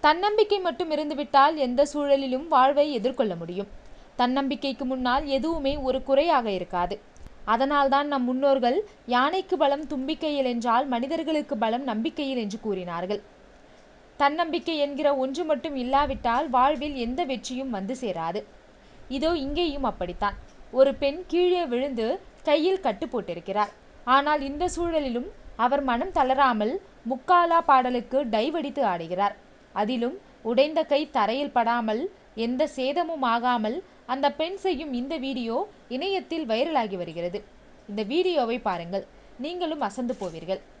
தன்னம்பிக்கை மட்டும் இருந்துவிட்டால் எந்த சூழலிலும் வாழ்வை எதிர்கொள்ள முடியும் தன்னம்பிக்கைக்கு முன்னால் எதுவுமே ஒரு குறையாக இருக்காது அதனால்தான் நம் முன்னோர்கள் யானைக்கு பலம் தும்பிக்கையில் என்றால் மனிதர்களுக்கு பலம் நம்பிக்கையில் என்று கூறினார்கள் தன்னம்பிக்கை என்கிற ஒன்று மட்டும் இல்லாவிட்டால் வாழ்வில் எந்த வெற்றியும் வந்து சேராது இதோ இங்கேயும் அப்படித்தான் ஒரு பெண் கீழே விழுந்து கையில் கட்டு போட்டிருக்கிறார் ஆனால் இந்த சூழலிலும் அவர் மனம் தளராமல் முக்காலா பாடலுக்கு டைவடித்து ஆடுகிறார் அதிலும் உடைந்த கை தரையில் படாமல் எந்த சேதமும் ஆகாமல் அந்த பெண் செய்யும் இந்த வீடியோ இணையத்தில் வைரலாகி வருகிறது இந்த வீடியோவை பாருங்கள் நீங்களும் அசந்து போவீர்கள்